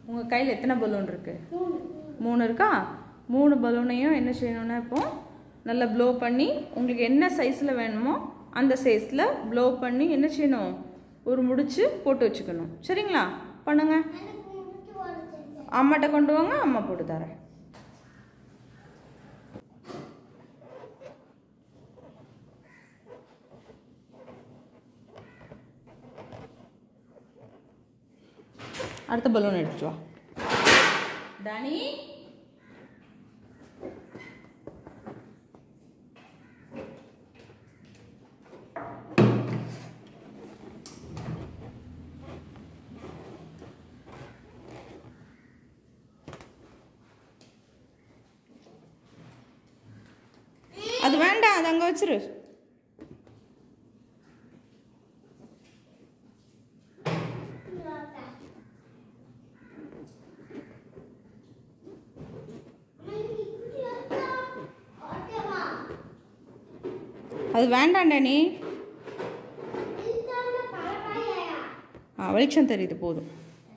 உங்கள் கையில் எத்தனை பலூன் இருக்கு மூணு மூணு இருக்கா மூணு பலூனையும் என்ன செய்யணும்னா இப்போ நல்லா ப்ளோ பண்ணி உங்களுக்கு என்ன சைஸில் வேணுமோ அந்த சைஸில் ப்ளோ பண்ணி என்ன செய்யணும் ஒரு முடிச்சு போட்டு வச்சுக்கணும் சரிங்களா பண்ணுங்க எனக்கு முடிச்சு உடச்சிருக்கேன் அம்மாட்ட கொண்டு வாங்க அம்மா போட்டு தரேன் அடுத்த பலூன் எடுத்துட்டு வா டானி அது வேண்டாம் அது அங்கே வச்சிரு அது வேண்டாம் டானி ஆ வெளிச்சம் தெரியுது போதும்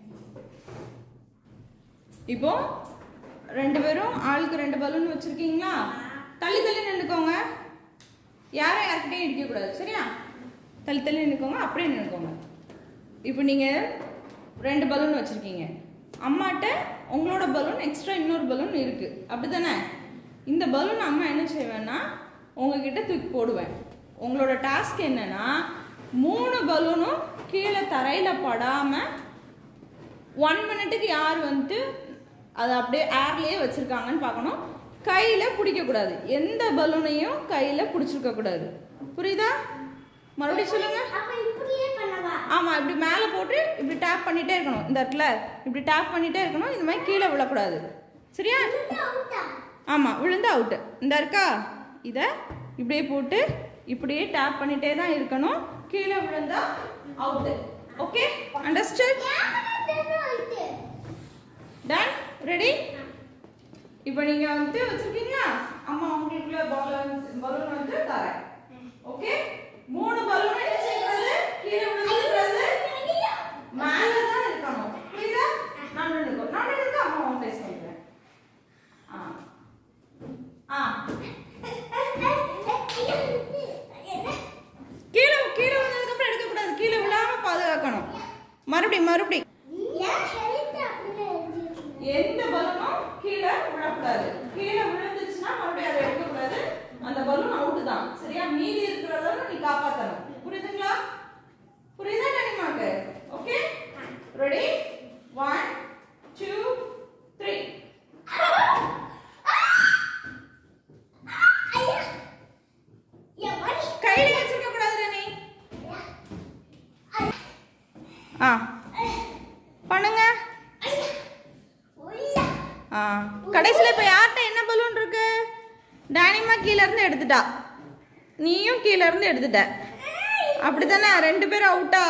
இப்போ ரெண்டு பேரும் ஆளுக்கு ரெண்டு பலூன் வச்சிருக்கீங்களா தள்ளி தள்ளி நின்றுக்கோங்க யாரும் யார்கிட்டையும் இடிக்கக்கூடாது சரியா தள்ளி தள்ளி நின்றுக்கோங்க அப்படியே நின்றுக்கோங்க இப்போ நீங்கள் ரெண்டு பலூன் வச்சுருக்கீங்க அம்மாட்ட உங்களோட பலூன் எக்ஸ்ட்ரா இன்னொரு பலூன் இருக்குது அப்படி தானே இந்த பலூன் அம்மா என்ன செய்வேன்னா உங்ககிட்ட தூக்கி போடுவேன் உங்களோட டாஸ்க் என்னன்னா மூணு பலூனும் கீழே தரையில் படாமல் ஒன் மினிட்டுக்கு யார் வந்துட்டு அதை அப்படியே ஏர்லேயே வச்சுருக்காங்கன்னு பார்க்கணும் கையில் பிடிக்கக்கூடாது எந்த பலூனையும் கையில் பிடிச்சிருக்க கூடாது புரியுதா மறுபடியும் சொல்லுங்க அப்ப இப்படியே பண்ணவா ஆமாம் இப்படி மேலே போட்டு இப்படி டேப் பண்ணிட்டே இருக்கணும் இந்த இடத்துல இப்படி டேப் பண்ணிட்டே இருக்கணும் இந்த மாதிரி கீழே விழக்கூடாது சரியா அவுட்டா ஆமாம் விழுந்து அவுட்டு இந்த இருக்கா இதை இப்படியே போட்டு இப்படியே டேப் பண்ணிட்டே தான் இருக்கணும் கீழே விழுந்தா out okay understand done ready இப்போ நீங்க வந்து வச்சிருக்கீங்களா அம்மா உங்களுக்குள்ள பலூன் பலூன் வந்து தரேன் ஓகே மூணு பலூன் என்ன செய்யறது கீழே விழுந்துறது மேல தான் இருக்கணும் புரியுதா நான் நின்னுக்கோ நான் நின்னுக்கோ அம்மா உன் பேச சொல்றேன் ஆ ஆ கீழே கீழே விழுந்ததுக்கு அப்புறம் எடுக்க கூடாது கீழே விழாம பாதுகாக்கணும் மறுபடியும் மறுபடியும் எந்த பலூனும் கீழே விழக்கூடாது கீழே விழுந்துச்சுன்னா மறுபடியும் அதை எடுக்கக்கூடாது அந்த பலூன் அவுட் தான் சரியா மீதி இருக்கிறத நீ காப்பாத்தணும் புரியுதுங்களா புரியுதா கனிமாக்கு okay ready one two three கையில வச்சிருக்க கூடாது நீ ஆ பண்ணுங்க ஆ கடைசியில் இப்போ யார்கிட்ட என்ன பலூன் இருக்கு டானிமா கீழே இருந்து எடுத்துட்டா நீயும் கீழே இருந்து எடுத்துட்ட அப்படித்தானே ரெண்டு பேரும் அவுட்டா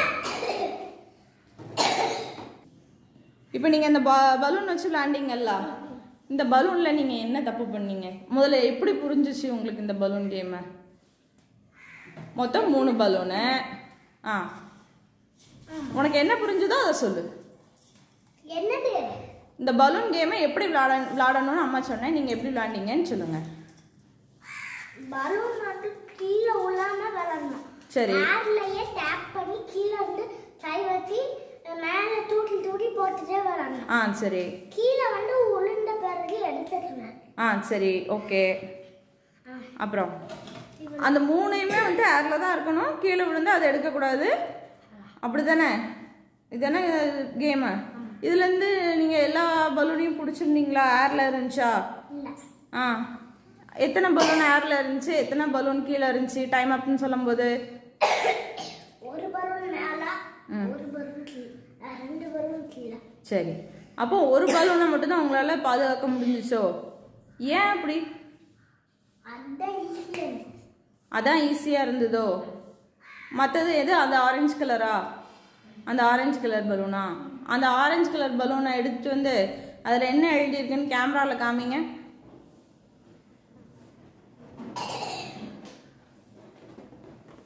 இப்போ நீங்கள் இந்த ப பலூன் வச்சு விளாண்டிங்கல்ல இந்த பலூனில் நீங்கள் என்ன தப்பு பண்ணீங்க முதல்ல எப்படி புரிஞ்சிச்சு உங்களுக்கு இந்த பலூன் கேமு மொத்தம் மூணு பலூனு ஆ உனக்கு என்ன புரிஞ்சுதோ அதை சொல்லு என்னது இந்த பலூன் கேமை எப்படி விளாட விளாடணும்னு அம்மா சொன்னேன் நீங்கள் எப்படி விளாண்டீங்கன்னு சொல்லுங்கள் பலூன் வந்து கீழே விழாம விளாடணும் சரி ஏர்லயே டேப் பண்ணி கீழே வந்து கை வச்சு மேல தூக்கி தூக்கி போட்டுட்டே விளாடணும் ஆ சரி கீழே வந்து உளுந்த பிறகு எடுத்துக்கணும் ஆ சரி ஓகே அப்புறம் அந்த மூணையுமே வந்து ஏரில் தான் இருக்கணும் கீழே விழுந்து அதை எடுக்கக்கூடாது அப்படி தானே இதுதானே கேமு இதுலேருந்து நீங்கள் எல்லா பலூனையும் பிடிச்சிருந்தீங்களா ஏரில் இருந்துச்சா இல்ல ஆ எத்தனை பலூன் ஏரில் இருந்துச்சு எத்தனை பலூன் கீழே இருந்துச்சு டைம் அப்னு சொல்லும்போது ஒரு பலூன் மேல ஒரு பலூன் கீழே அஹ், ரெண்டு பலூன் கீழே சரி அப்போ ஒரு பலூனை மட்டும்தான் உங்களால் பாதுகாக்க முடிஞ்சிச்சோ ஏன் அப்படி அதான் ஈஸியா இருந்துச்சு அதான் ஈஸியாக இருந்ததோ மற்றது எது அந்த ஆரஞ்சு கலரா அந்த ஆரஞ்சு கலர் பலூனா அந்த ஆரஞ்சு கலர் பலூனை எடுத்துட்டு வந்து அதில் என்ன எழுதியிருக்குன்னு கேமராவில் காமிங்க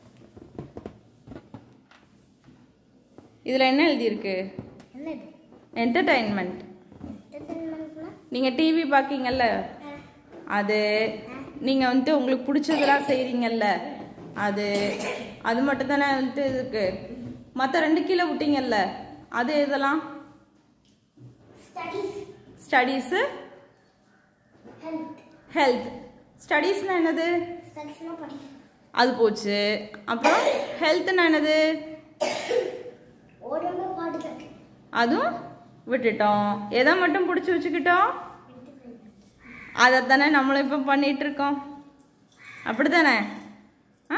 இதில் என்ன எழுதியிருக்கு என்னது என்டர்டைன்மெண்ட் என்டர்டைன்மெண்ட்னா நீங்கள் டிவி பார்க்கீங்கல்ல அது நீங்கள் வந்துட்டு உங்களுக்கு பிடிச்சதெல்லாம் செய்கிறீங்கல்ல அது அது மட்டும் தானே வந்துட்டு இருக்கு மற்ற ரெண்டு கீழே விட்டீங்கல்ல அது இதெல்லாம் ஸ்டடீஸ் ஸ்டடீஸு ஹெல்த் ஹெல்த் ஸ்டடீஸ்னால் என்னது ஸ்டடீஸ்னா படிக்கிறது அது போச்சு அப்புறம் ஹெல்த்னா என்னது உடம்பு பாதுகாக்கு அதுவும் விட்டுட்டோம் எதை மட்டும் பிடிச்சி வச்சுக்கிட்டோம் அதை தானே நம்மளும் இப்போ பண்ணிட்டு இருக்கோம் அப்படி தானே ஆ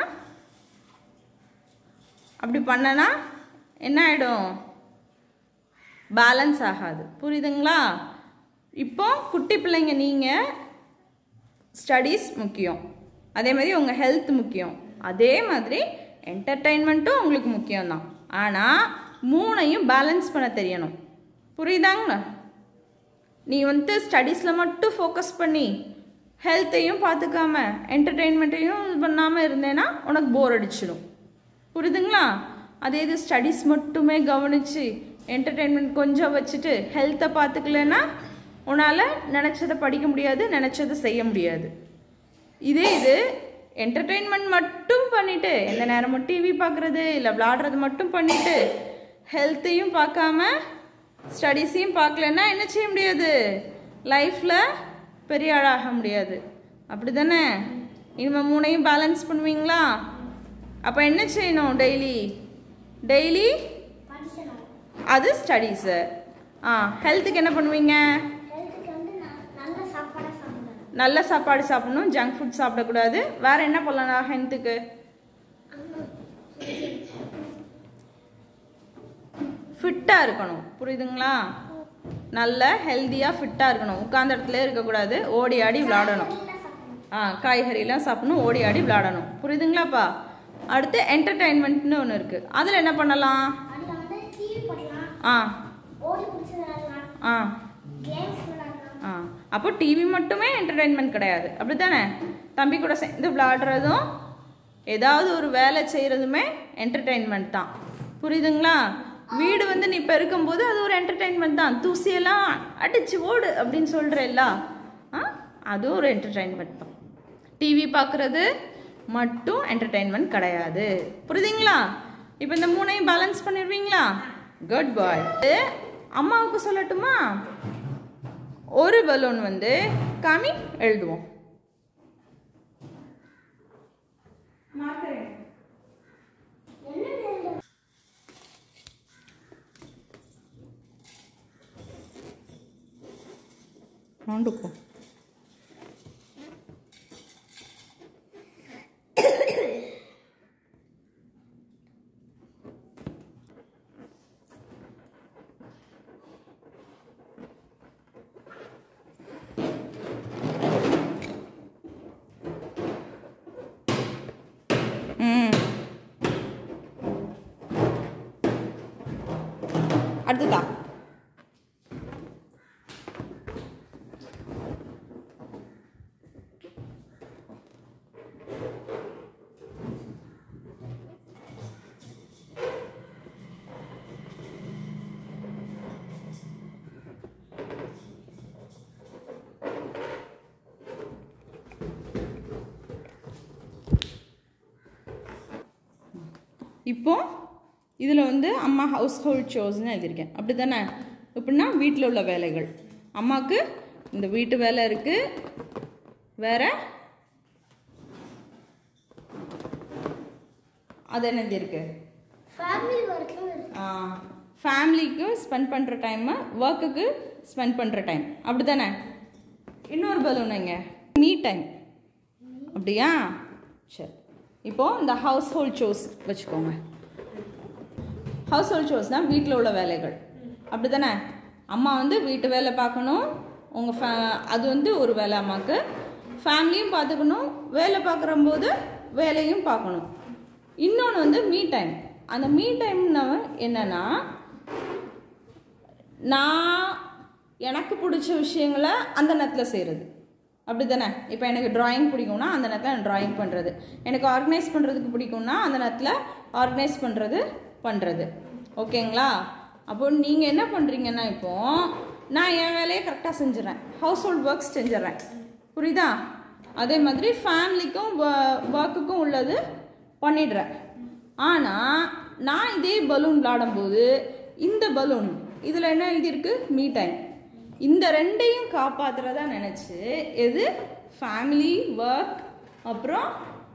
அப்படி பண்ணனா என்ன ஆகிடும் பேலன்ஸ் ஆகாது புரியுதுங்களா இப்போ குட்டி பிள்ளைங்க நீங்கள் ஸ்டடீஸ் முக்கியம் அதே மாதிரி உங்கள் ஹெல்த் முக்கியம் அதே மாதிரி என்டர்டெயின்மெண்ட்டும் உங்களுக்கு முக்கியம்தான் ஆனால் மூணையும் பேலன்ஸ் பண்ண தெரியணும் புரியுதாங்களா நீ வந்துட்டு ஸ்டடீஸில் மட்டும் ஃபோக்கஸ் பண்ணி ஹெல்த்தையும் பார்த்துக்காம என்டர்டெயின்மெண்ட்டையும் இது பண்ணாமல் இருந்தேன்னா உனக்கு போர் அடிச்சிடும் புரியுதுங்களா அதே இது ஸ்டடீஸ் மட்டுமே கவனித்து என்டர்டெயின்மெண்ட் கொஞ்சம் வச்சுட்டு ஹெல்த்தை பார்த்துக்கலன்னா உன்னால் நினச்சதை படிக்க முடியாது நினச்சதை செய்ய முடியாது இதே இது என்டர்டெயின்மெண்ட் மட்டும் பண்ணிட்டு எந்த நேரமும் டிவி பார்க்குறது இல்லை விளாடுறது மட்டும் பண்ணிட்டு ஹெல்த்தையும் பார்க்காம ஸ்டடீஸையும் பார்க்கலன்னா என்ன செய்ய முடியாது லைஃப்பில் பெரிய ஆளாக முடியாது அப்படி தானே இனிமேல் மூணையும் பேலன்ஸ் பண்ணுவீங்களா அப்போ என்ன செய்யணும் டெய்லி டெய்லி படிக்கணும் அது ஸ்டடீஸு ஆ ஹெல்த்துக்கு என்ன பண்ணுவீங்க ஹெல்த்துக்கு வந்து ந- நல்ல சாப்பாடாக சாப்பிடணும் நல்ல சாப்பாடு சாப்பிடணும் ஜங்க் ஃபுட் சாப்பிடக்கூடாது வேற என்ன பண்ணலாம் ஹெல்த்துக்கு ஃபிட்டாக இருக்கணும் புரியுதுங்களா நல்ல ஹெல்த்தியாக ஃபிட்டாக இருக்கணும் உட்கார்ந்த இடத்துல இருக்கக்கூடாது ஓடி ஆடி விளாடணும் நல்லா சாப்பிடணும் ஆ காய்கறிலாம் சாப்பிடணும் ஓடி ஆடி விளாடணும் புரியுதுங்களாப்பா அடுத்து என்டர்டைன்மெண்ட்னு ஒன்று இருக்குது அதில் என்ன பண்ணலாம் அதில் வந்து டிவி பார்க்கலாம் ஆ ஓடி பிடிச்சி விளையாடலாம் ஆ கேம்ஸ் விளையாடலாம் ஆ அப்போ டிவி மட்டுமே என்டர்டைன்மெண்ட் கிடையாது அப்படி தானே தம்பி கூட சேர்ந்து விளையாடுறதும் ஏதாவது ஒரு வேலை செய்கிறதுமே என்டர்டைன்மெண்ட் தான் புரியுதுங்களா வீடு வந்து நீ பெருக்கும்போது அது ஒரு என்டர்டைன்மெண்ட் தான் தூசியெல்லாம் அடிச்சு ஓடு அப்படின்னு சொல்கிறல்ல ஆ அதுவும் ஒரு என்டர்டைன்மெண்ட் தான் டிவி பார்க்குறது மட்டும் என்டர்டைன்மெண்ட் கிடையாது புரியுதுங்களா இப்போ இந்த மூணையும் பேலன்ஸ் பண்ணிடுவீங்களா குட் பாய் அம்மாவுக்கு சொல்லட்டுமா ஒரு பலூன் வந்து காமி எழுதுவோம் நோண்டுப்போம் ம் அடுத்ததா இப்போ இதில் வந்து அம்மா ஹவுஸ் ஹோல்ட் ஷோஸ்னு எழுதியிருக்கேன் அப்படி தானே எப்படின்னா வீட்டில் உள்ள வேலைகள் அம்மாவுக்கு இந்த வீட்டு வேலை இருக்குது வேற அது என்னது இருக்கு ஃபேமிலி ஒர்க்கும் இருக்கு ஃபேமிலிக்கு ஸ்பெண்ட் பண்ணுற டைமு ஒர்க்குக்கு ஸ்பெண்ட் பண்ணுற டைம் அப்படி தானே இன்னொரு பலூனுங்க மீ டைம் அப்படியா சரி இப்போது இந்த ஹவுஸ் ஹோல்ட் ஷோஸ் வச்சுக்கோங்க ஹவுஸ் ஹோல்ட் ஷோஸ்னால் வீட்டில் உள்ள வேலைகள் அப்படி தானே அம்மா வந்து வீட்டு வேலை பார்க்கணும் உங்கள் ஃபே அது வந்து ஒரு வேலை அம்மாவுக்கு ஃபேமிலியும் பார்த்துக்கணும் வேலை பார்க்குறம்போது வேலையும் பார்க்கணும் இன்னொன்று வந்து மீ டைம் அந்த மீ டைம்னா என்னன்னா நான் எனக்கு பிடிச்ச விஷயங்களை அந்த நேரத்தில் செய்கிறது அப்படி தானே இப்போ எனக்கு டிராயிங் பிடிக்கும்னா அந்த நேரத்தில் நான் டிராயிங் பண்ணுறது எனக்கு ஆர்கனைஸ் பண்ணுறதுக்கு பிடிக்கும்னா அந்த நேரத்தில் ஆர்கனைஸ் பண்ணுறது பண்ணுறது ஓகேங்களா அப்போ நீங்கள் என்ன பண்ணுறீங்கன்னா இப்போ நான் என் வேலையை கரெக்டாக செஞ்சிடறேன் ஹவுஸ் ஹோல்ட் ஒர்க்ஸ் செஞ்சிடறேன் புரியுதா அதே மாதிரி ஃபேமிலிக்கும் ஒர்க்குக்கும் உள்ளது பண்ணிடுறேன் ஆனால் நான் இதே பலூன் விளாடும்போது இந்த பலூன் இதில் என்ன எழுதியிருக்கு மீ டைம் இந்த ரெண்டையும் காப்பாற்றுறதா நினச்சி எது ஃபேமிலி ஒர்க் அப்புறம்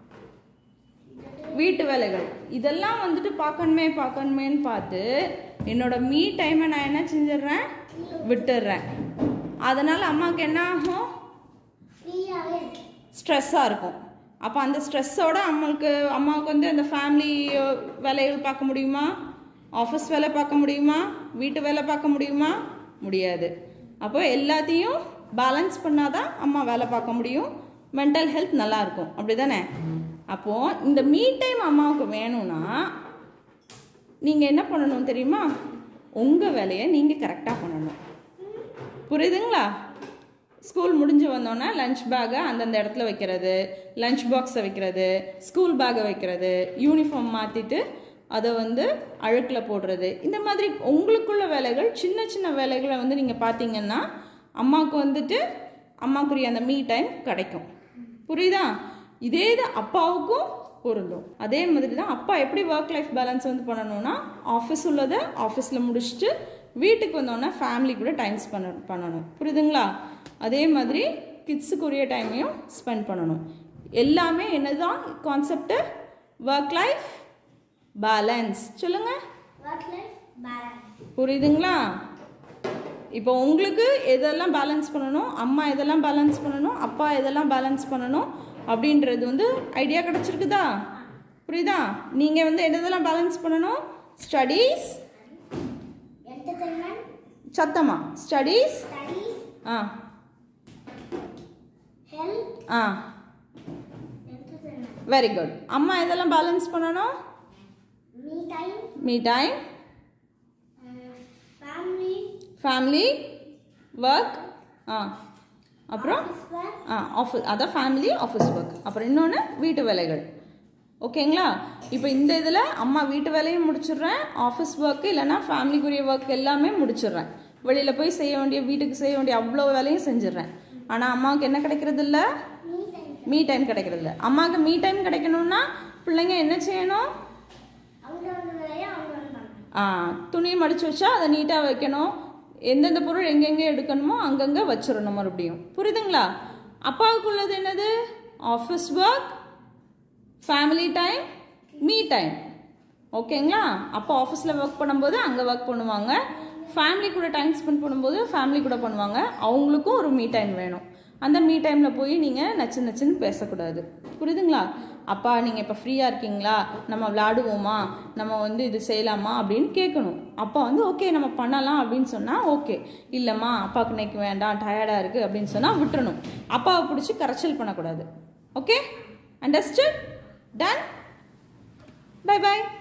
வீட்டு வேலைகள் இதெல்லாம் வந்துட்டு பார்க்கணுமே பார்க்கணுமேன்னு பார்த்து என்னோட மீ டைமை நான் என்ன செஞ்சிடுறேன் விட்டுடுறேன் அதனால் அம்மாவுக்கு என்ன ஆகும் ஃப்ரீயாகவே இருக்கு ஸ்ட்ரெஸ்ஸாக இருக்கும் அப்போ அந்த ஸ்ட்ரெஸ்ஸோட அம்மாவுக்கு அம்மாவுக்கு வந்து அந்த ஃபேமிலி வேலைகள் பார்க்க முடியுமா ஆஃபீஸ் வேலை பார்க்க முடியுமா வீட்டு வேலை பார்க்க முடியுமா முடியாது அப்போ எல்லாத்தையும் பேலன்ஸ் பண்ணாதான் அம்மா வேலை பார்க்க முடியும் மென்டல் ஹெல்த் நல்லா இருக்கும் அப்படி தானே அப்போது இந்த மீ டைம் அம்மாவுக்கு வேணும்னா நீங்கள் என்ன பண்ணணும் தெரியுமா உங்கள் வேலையை நீங்கள் கரெக்டாக பண்ணணும் புரியுதுங்களா ஸ்கூல் முடிஞ்சு வந்தோன்னே லஞ்ச் பேக்கை அந்தந்த இடத்துல வைக்கிறது லஞ்ச் பாக்ஸை வைக்கிறது ஸ்கூல் பேக்கை வைக்கிறது யூனிஃபார்ம் மாற்றிட்டு அதை வந்து அழுக்கில் போடுறது இந்த மாதிரி உங்களுக்குள்ள வேலைகள் சின்ன சின்ன வேலைகளை வந்து நீங்கள் பார்த்தீங்கன்னா அம்மாவுக்கு வந்துட்டு அம்மாக்குரிய அந்த மீ டைம் கிடைக்கும் புரியுதா இதே இது அப்பாவுக்கும் பொருந்தும் அதே மாதிரி தான் அப்பா எப்படி ஒர்க் லைஃப் பேலன்ஸ் வந்து பண்ணணும்னா ஆஃபீஸ் உள்ளதை ஆஃபீஸில் முடிச்சுட்டு வீட்டுக்கு வந்தோடனே ஃபேமிலி கூட டைம் ஸ்பெண்ட் பண்ணணும் புரியுதுங்களா அதே மாதிரி கிட்ஸுக்குரிய டைமையும் ஸ்பெண்ட் பண்ணணும் எல்லாமே என்னதான் கான்செப்ட் ஒர்க் லைஃப் பேலன்ஸ் சொல்லுங்கள் ஒர்க் லைஃப் பேலன்ஸ் புரியுதுங்களா இப்போ உங்களுக்கு எதெல்லாம் பேலன்ஸ் பண்ணணும் அம்மா எதெல்லாம் பேலன்ஸ் பண்ணணும் அப்பா எதெல்லாம் பேலன்ஸ் பண்ணணும் அப்படின்றது வந்து ஐடியா கிடச்சிருக்குதா புரியுதா நீங்கள் வந்து எதெல்லாம் பேலன்ஸ் பண்ணணும் ஸ்டடீஸ் என்டர்டைன்மெண்ட் சத்தமா ஸ்டடீஸ் ஸ்டடீஸ் ஆ ஹெல்த் ஆ என்டர்டைன்மெண்ட் வெரி குட் அம்மா எதெல்லாம் பேலன்ஸ் பண்ணணும் me time me time family family work ஆ அப்புறம் ஒர்க் ஆ ஆஃபீஸ் அதான் ஃபேமிலி ஆஃபீஸ் ஒர்க் அப்புறம் இன்னொன்று வீட்டு வேலைகள் ஓகேங்களா இப்போ இந்த இதில் அம்மா வீட்டு வேலையும் முடிச்சிடுறேன் ஆஃபீஸ் ஒர்க்கு இல்லைன்னா ஃபேமிலிக்குரிய ஒர்க் எல்லாமே முடிச்சிடுறேன் வெளியில் போய் செய்ய வேண்டிய வீட்டுக்கு செய்ய வேண்டிய அவ்வளோ வேலையும் செஞ்சிடுறேன் ஆனால் அம்மாவுக்கு என்ன கிடைக்கிறது இல்லை மீ டைம் மீ டைம் கிடைக்கிறது இல்லை அம்மாவுக்கு மீ டைம் கிடைக்கணும்னா பிள்ளைங்க என்ன செய்யணும் அவங்க அவங்க வேலையை அவங்க வந்து பண்ணணும் ஆ, துணி மடிச்சு வச்சா அதை நீட்டாக வைக்கணும் எந்தெந்த பொருள் எங்கெங்கே எடுக்கணுமோ அங்கங்கே வச்சிடணும் மறுபடியும் புரியுதுங்களா அப்பாவுக்குள்ளது என்னது office work family time me time ஓகேங்களா அப்போ ஆஃபீஸில் ஒர்க் பண்ணும்போது அங்கே ஒர்க் பண்ணுவாங்க ஃபேமிலி கூட டைம் ஸ்பெண்ட் பண்ணும்போது ஃபேமிலி கூட பண்ணுவாங்க அவங்களுக்கும் ஒரு மீ டைம் வேணும் அந்த மீ டைமில் போய் நீங்கள் நச்சு நச்சுன்னு பேசக்கூடாது புரியுதுங்களா அப்பா நீங்கள் இப்போ ஃப்ரீயாக இருக்கீங்களா நம்ம விளாடுவோமா நம்ம வந்து இது செய்யலாமா அப்படின்னு கேட்கணும் அப்பா வந்து ஓகே நம்ம பண்ணலாம் அப்படின்னு சொன்னால் ஓகே இல்லைம்மா அப்பாவுக்கு இன்னைக்கு வேண்டாம் டயர்டாக இருக்குது அப்படின்னு சொன்னால் விட்டுறணும் அப்பாவை பிடிச்சி கரைச்சல் பண்ணக்கூடாது ஓகே அண்டர்ஸ்டுட் டன் பை பாய்